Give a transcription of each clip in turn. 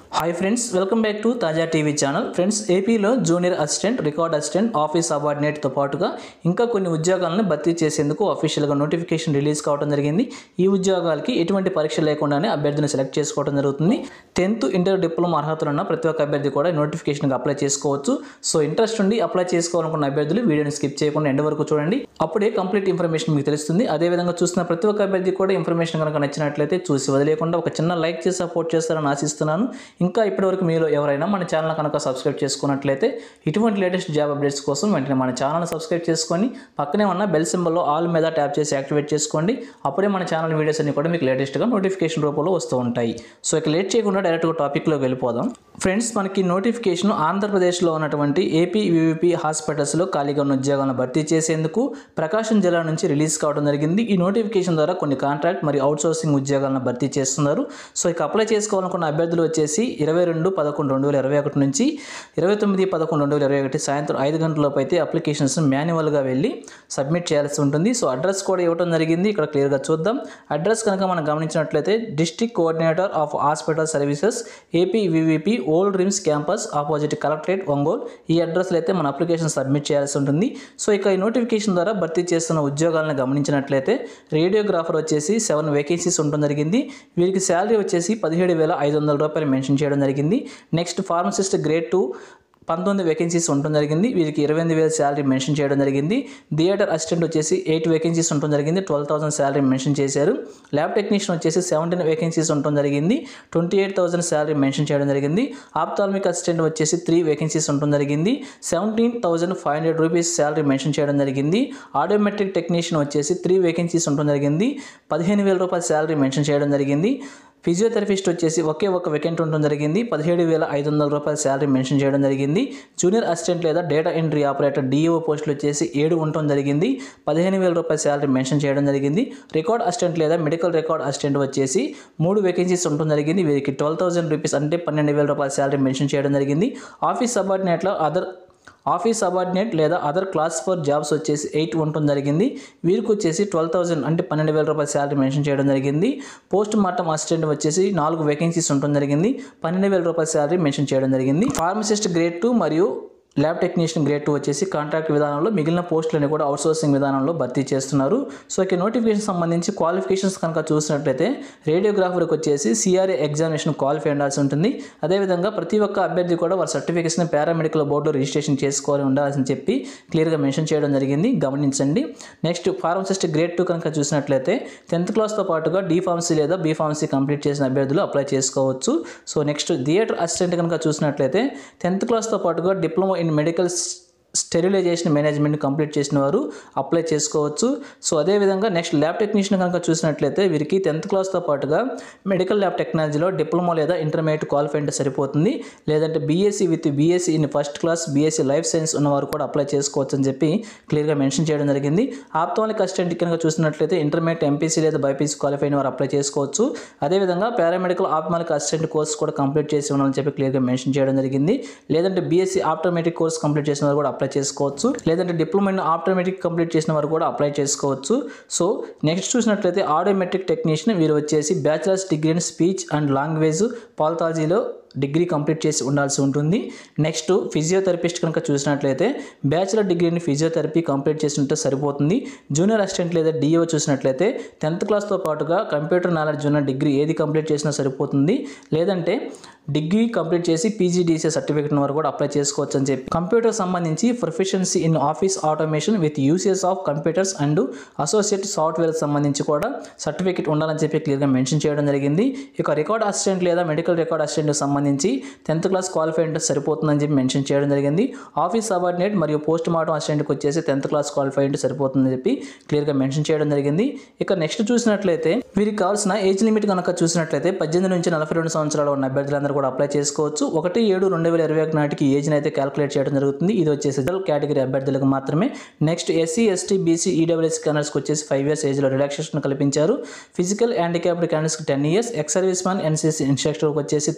hi friends welcome back to Taaza TV channel friends ఏపీలో junior assistant record assistant office సబార్డినేట్తో పాటుగా ఇంకా కొన్ని ఉద్యోగాలను భర్తీ చేసేందుకు అఫీషియల్గా నోటిఫికేషన్ రిలీజ్ కావడం జరిగింది ఈ ఉద్యోగాలకి ఎటువంటి పరీక్ష లేకుండానే అభ్యర్థిని సెలెక్ట్ చేసుకోవడం జరుగుతుంది టెన్త్ ఇంటర్ డిప్లొమా అర్హతలు ఉన్న ప్రతి ఒక్క అభ్యర్థి కూడా నోటిఫికేషన్కి అప్లై చేసుకోవచ్చు సో ఇంట్రెస్ట్ ఉండి అప్లై చేసుకోవాలనుకున్న అభ్యర్థులు వీడియోని స్కిప్ చేయకుండా ఎండ్ వరకు చూడండి అప్పుడే కంప్లీట్ ఇన్ఫర్మేషన్ మీకు తెలుస్తుంది అదేవిధంగా చూసిన ప్రతి ఒక్క అభ్యర్థి కూడా ఇన్ఫర్మేషన్ కనుక నచ్చినట్లయితే చూసి వదిలేకుండా ఒక చిన్న లైక్ చేసి సపోర్ట్ చేస్తారని ఆశిస్తున్నాను ఇంకా ఇప్పటివరకు మీలో ఎవరైనా మన ఛానల్ కనుక సబ్స్క్రైబ్ చేసుకున్నట్లయితే ఇటువంటి లేటెస్ట్ జాబ్ అప్డేట్స్ కోసం వెంటనే మన ఛానల్ సబ్స్క్రైబ్ చేసుకొని పక్కనే ఉన్న బెల్ సింబల్లో ఆల్ మీద ట్యాప్ చేసి యాక్టివేట్ చేసుకోండి అప్పుడే మన ఛానల్ వీడియోస్ అన్ని కూడా మీకు లేటెస్ట్గా నోటిఫికేషన్ రూపంలో వస్తూ ఉంటాయి సో ఇక లేట్ చేయకుండా డైరెక్ట్గా టాపిక్లోకి వెళ్ళిపోదాం ఫ్రెండ్స్ మనకి నోటిఫికేషన్ ఆంధ్రప్రదేశ్లో ఉన్నటువంటి ఏపీ వివిపి హాస్పిటల్స్లో ఖాళీగా ఉన్న ఉద్యోగాలను భర్తీ చేసేందుకు ప్రకాశం జిల్లా నుంచి రిలీజ్ కావడం జరిగింది ఈ నోటిఫికేషన్ ద్వారా కొన్ని కాంట్రాక్ట్ మరియు అవుట్సోర్సింగ్ ఉద్యోగాలను భర్తీ చేస్తున్నారు సో ఇక అప్లై చేసుకోవాలనుకున్న అభ్యర్థులు వచ్చేసి ఇరవై రెండు పదకొండు రెండు వేల ఇరవై ఒకటి నుంచి ఇరవై తొమ్మిది పదకొండు రెండు వేల ఇరవై ఒకటి సాయంత్రం ఐదు గంటలలోపు అయితే అప్లికేషన్స్ మాన్యువల్గా వెళ్ళి సబ్మిట్ చేయాల్సి ఉంటుంది సో అడ్రస్ కూడా ఇవ్వడం జరిగింది ఇక్కడ క్లియర్గా చూద్దాం అడ్రస్ కనుక మనం గమనించినట్లయితే district coordinator of hospital services AP VVP old RIMS campus opposite collectorate Ongole ఈ అడ్రస్లో అయితే మన అప్లికేషన్ సబ్మిట్ చేయాల్సి ఉంటుంది సో ఇక ఈ నోటిఫికేషన్ ద్వారా భర్తీ చేస్తున్న ఉద్యోగాలను గమనించినట్లయితే రేడియోగ్రాఫర్ వచ్చేసి సెవెన్ వేకెన్సీస్ ఉండడం జరిగింది వీరికి శాలరీ వచ్చేసి పదిహేడు వేల ఐదు వందల రూపాయలు మెన్షన్ చేయడం జరిగింది నెక్స్ట్ ఫార్మసిస్ట్ గ్రేడ్ టూ పంతొమ్మిది వేకెన్సీస్ ఉండడం జరిగింది వీరికి ఇరవై ఎనిమిది వేల శాలరీ మెన్షన్ చేయడం జరిగింది థియేటర్ అసిస్టెంట్ వచ్చేసి ఎయిట్ వేకెన్సీస్ ఉండడం జరిగింది ట్వెల్వ్ థౌసండ్ శాలరీ మెన్షన్ చేశారు ల్యాబ్ టెక్నీషియన్ వచ్చేసి సెవెంటీన్ వేకెన్సీస్ ఉండడం జరిగింది twenty eight thousand salary mention చేయడం జరిగింది ఆప్తాల్మిక్ అసిస్టెంట్ వచ్చేసి త్రీ వేకెన్సీస్ ఉండడం జరిగింది seventeen thousand five hundred rupees salary mention చేయడం జరిగింది ఆటోమెట్రిక్ టెక్నీషియన్ వచ్చేసి త్రీ వేకెన్సీస్ ఉండడం జరిగింది పదిహేను వేల రూపాయల శాలరీ మెన్షన్ చేయడం జరిగింది ఫిజియోథెరపిస్ట్ వచ్చేసి ఒకే ఒక వెకెంట్ ఉండడం జరిగింది పదిహేడు వేల ఐదు వందల రూపాయల శాలరీ మెన్షన్ చేయడం జరిగింది జూనియర్ అసిస్టెంట్ లేదా డేటా ఎంట్రీ ఆపరేటర్ డిఓ పోస్టులు వచ్చేసి ఏడు ఉండటం జరిగింది పదిహేను వేల రూపాయల శాలరీ మెన్షన్ చేయడం జరిగింది రికార్డ్ అసిస్టెంట్ లేదా మెడికల్ రికార్డ్ అసిస్టెంట్ వచ్చేసి మూడు వేకెన్సీస్ ఉండటం జరిగింది వీరికి ట్వెల్వ్ థౌసండ్ రూపీస్ అంటే పన్నెండు వేల రూపాయల శాలరీ మెన్షన్ చేయడం జరిగింది ఆఫీస్ సబార్డినేట్లో అదర్ ఆఫీస్ సబార్డినేట్ లేదా అదర్ క్లాస్ ఫోర్ జాబ్స్ వచ్చేసి ఎయిట్ ఉండటం జరిగింది వీరికి వచ్చేసి ట్వెల్వ్ థౌసండ్ అంటే పన్నెండు వేల రూపాయల శాలరీ మెన్షన్ చేయడం జరిగింది పోస్ట్ మార్టం అసిస్టెంట్ వచ్చేసి నాలుగు వేకెన్సీస్ ఉండటం జరిగింది పన్నెండు వేల రూపాయల శాలరీ మెన్షన్ చేయడం జరిగింది ఫార్మసిస్ట్ గ్రేడ్ టూ మరియు ల్యాబ్ టెక్నీషియన్ గ్రేడ్ టూ వచ్చేసి కాంట్రాక్ట్ విధానంలో మిగిలిన పోస్టులని కూడా అవుట్సోర్సింగ్ విధానంలో భర్తీ చేస్తున్నారు సో ఇక నోటిఫికేషన్ సంబంధించి క్వాలిఫికేషన్స్ కనుక చూసినట్లయితే రేడియోగ్రాఫర్కి వచ్చేసి సిఆర్ఏ ఎగ్జామినేషన్ క్వాలిఫై ఉండాల్సి ఉంటుంది అదేవిధంగా ప్రతి ఒక్క అభ్యర్థి కూడా వారి సర్టిఫికేషన్ పారామెడికల్ బోర్డులో రిజిస్ట్రేషన్ చేసుకోవాలి ఉండాల్సి చెప్పి క్లియర్గా మెన్షన్ చేయడం జరిగింది గమనించండి నెక్స్ట్ ఫార్మసిస్ట్ గ్రేడ్ టూ కనుక చూసినట్లయితే టెన్త్ క్లాస్తో పాటుగా డి ఫార్మసీ లేదా బీ ఫార్మసీ కంప్లీట్ చేసిన అభ్యర్థులు అప్లై చేసుకోవచ్చు సో నెక్స్ట్ థియేటర్ అసిస్టెంట్ కనుక చూసినట్లయితే టెన్త్ క్లాస్తో పాటుగా diploma in medical sterilization management complete చేసిన వారు అప్లై చేసుకోవచ్చు సో అదేవిధంగా నెక్స్ట్ ల్యాబ్ టెక్నీషియన్ కనుక చూసినట్లయితే వీరికి టెన్త్ క్లాస్తో పాటుగా మెడికల్ ల్యాబ్ టెక్నాలజీలో డిప్లొమా లేదా ఇంటర్మీడియట్ క్వాలిఫై అంటే సరిపోతుంది లేదంటే BSc with BSc in first class BSc life science ఉన్నవారు కూడా అప్లై చేసుకోవచ్చు అని చెప్పి క్లియర్గా మెన్షన్ చేయడం జరిగింది ఆప్తోనిక్ అసిస్టెంట్ కనుక చూసినట్లయితే ఇంటర్మీడియట్ ఎంపీసీ లేదా బైపీసీ క్వాలిఫై అయిన వారు అప్లై చేసుకోవచ్చు అదేవిధంగా పారామెడికల్ ఆప్మాలిక్ అసిస్టెంట్ కోర్స్ కూడా కంప్లీట్ చేసి ఉండాలని చెప్పి క్లియర్గా మెన్షన్ చేయడం జరిగింది లేదంటే బీఎస్సీ ఆప్టోమేటిక్ కోర్స్ కంప్లీట్ చేసిన వారు కూడా అప్లై చేసుకోవచ్చు లేదంటే డిప్లొమా ఇన్ ఆటోమేటిక్ కంప్లీట్ చేసిన వారు కూడా అప్లై చేసుకోవచ్చు సో నెక్స్ట్ చూసినట్లయితే ఆటోమేటిక్ టెక్నీషియన్ వీరు వచ్చేసి bachelors degree in speech and language పాలథాలజీలో డిగ్రీ కంప్లీట్ చేసి ఉండాల్సి ఉంటుంది నెక్స్ట్ ఫిజియోథెరపిస్ట్ కనుక చూసినట్లయితే బ్యాచిలర్ డిగ్రీని ఫిజియోథెరపీ కంప్లీట్ చేసి ఉంటే సరిపోతుంది జూనియర్ అసిస్టెంట్ లేదా డిఓ చూసినట్లయితే టెన్త్ క్లాస్తో పాటుగా కంప్యూటర్ నాలెడ్జ్ ఉన్న డిగ్రీ ఏది కంప్లీట్ చేసినా సరిపోతుంది లేదంటే డిగ్రీ కంప్లీట్ చేసి పీజీడీసీ సర్టిఫికేట్ వరకు కూడా అప్లై చేసుకోవచ్చు అని చెప్పి కంప్యూటర్ సంబంధించి proficiency in office automation with usage of computers and associate software సంబంధించి కూడా సర్టిఫికేట్ ఉండాలని చెప్పి క్లియర్గా మెన్షన్ చేయడం జరిగింది ఇక రికార్డ్ అసిస్టెంట్ లేదా మెడికల్ రికార్డ్ అసిస్టెంట్ సంబంధించి టెన్త్ క్లాస్ క్వాలిఫై అంటే సరిపోతుందని చెప్పి మెన్షన్ చేయడం జరిగింది ఆఫీస్ సబార్డినేట్ మరియు పోస్ట్ మార్టం అసిస్టెంట్కి వచ్చేసి టెన్త్ క్లాస్ క్వాలిఫై అంటే సరిపోతుందని చెప్పి క్లియర్గా మెన్షన్ చేయడం జరిగింది ఇక నెక్స్ట్ చూసినట్లయితే వీరికి కావాల్సిన ఏజ్ లిమిట్ కనుక చూసినట్లయితే పద్దెనిమిది నుంచి నలభై రెండు సంవత్సరాలు ఉన్న అభ్యర్థులందరూ కూడా అప్లై చేసుకోవచ్చు ఒకటి ఏడు రెండు వేల ఇరవై ఒకటి నాటికి ఏజ్ని అయితే క్యాలిక్యులేట్ చేయడం జరుగుతుంది ఇది వచ్చేసి జనరల్ కేటగిరీ అభ్యర్థులకు మాత్రమే next SC ST BC EWS క్యాండర్స్కి వచ్చేసి ఫైవ్ ఇయర్స్ ఏజ్లో రిలాక్సేషన్ కల్పించారు ఫిజికల్ హ్యాండిక్యాప్డ్ క్యాండర్స్కి ten years ex service man NCC ఇన్స్ట్రక్టర్కి వచ్చేసి త్రీ ఇయర్స్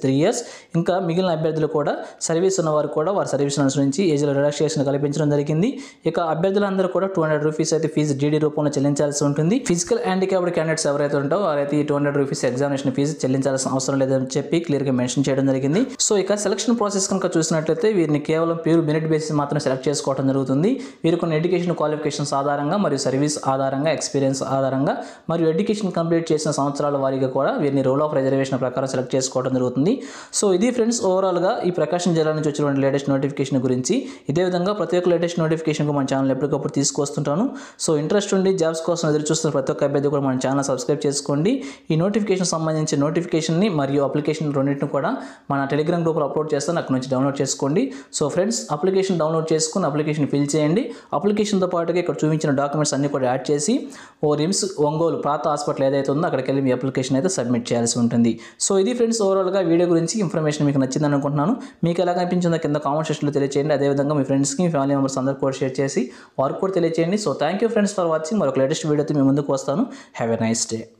ఇంకా మిగిలిన అభ్యర్థులు కూడా సర్వీస్ ఉన్న వారు కూడా వారి సర్వీస్ అనుసరించి ఏజ్లో రిలాక్సేషన్ కల్పించడం జరిగింది ఇక అభ్యర్థులందరూ కూడా టూ హండ్రెడ్ రూపీస్ అయితే ఫీజు డీడీ రూపంలో చెల్లించాల్సి ఉంటుంది ఫిజికల్ హ్యాండిక్యాప్డ్ క్యాండిడేట్స్ ఎవరైతే ఉంటారో వారైతే ఈ two hundred rupees examination fee చెల్లించాల్సిన అవసరం లేదని చెప్పి క్లియర్గా మెన్షన్ చేయడం జరిగింది సో ఇక సెలక్షన్ ప్రాసెస్ కనుక చూసినట్లయితే వీరిని కేవలం ప్యూర్ మెరిట్ బేసిస్ మాత్రం సెలెక్ట్ చేసుకోవడం జరుగుతుంది వీరు కొన్ని ఎడ్యుకేషన్ క్వాలిఫికేషన్స్ ఆధారంగా మరియు సర్వీస్ ఆధారంగా ఎక్స్పీరియన్స్ ఆధారంగా మరియు ఎడ్యుకేషన్ కంప్లీట్ చేసిన సంవత్సరాల వారీగా కూడా వీరిని రోల్ ఆఫ్ రిజర్వేషన్ ప్రకారం సెలెక్ట్ చేసుకోవడం జరుగుతుంది సో ఇది ఫ్రెండ్స్ ఓవరాల్గా ఈ ప్రకాశం జిల్లా నుంచి వచ్చినటువంటి లేటెస్ట్ నోటిఫికేషన్ గురించి ఇదే విధంగా ప్రతి ఒక్క లేటెస్ట్ నోటిఫికేషన్కు మన ఛానల్ ఎప్పటికప్పుడు తీసుకొస్తుంటాను సో ఇంట్రెస్ట్ ఉండి జాబ్స్ కోసం ఎదురు చూస్తున్న ప్రతి ఒక్క అభ్యర్థి కూడా మన ఛానల్ సబ్స్క్రైబ్ చేసుకోండి ఈ నోటిఫికేషన్ సంబంధించి నోటిఫికేషన్ని మరియు అప్లికేషన్ రెండింటిని కూడా మన టెలిగ్రామ్ గ్రూప్లో అప్లోడ్ చేస్తాను అక్కడ నుంచి డౌన్లోడ్ చేసుకోండి సో ఫ్రెండ్స్ అప్లికేషన్ డౌన్లోడ్ చేసుకుని అప్లికేషన్ ఫిల్ చేయండి అప్లికేషన్తో పాటుగా ఇక్కడ చూపించిన డాక్యుమెంట్స్ అన్ని కూడా యాడ్ చేసి ఓ రిమ్స్ ఒంగోలు ప్రాత హాస్పిటల్ ఏదైతే ఉందో అక్కడికి వెళ్ళి మీ అప్లికేషన్ అయితే సబ్మిట్ చేయాల్సి ఉంటుంది సో ఇది ఫ్రెండ్స్ ఓవరాల్గా వీడియో గురించి ఇన్ఫర్మేషన్ మీకు నచ్చింది అనుకుంటున్నాను మీకు ఎలా కనిపించిందో కింద కామెంట్ సెక్షన్లో తెలియచేయండి అదేవిధంగా మీ ఫ్రెండ్స్కి మీ ఫ్యామిలీ మెంబర్స్ అందరూ కూడా షేర్ చేసి వారికి కూడా తెలియచేయండి so thank you friends for watching మరొక లేటెస్ట్ వీడియోతో మీ ముందుకు వస్తాను హ్యావ్ ఎ నైస్ డే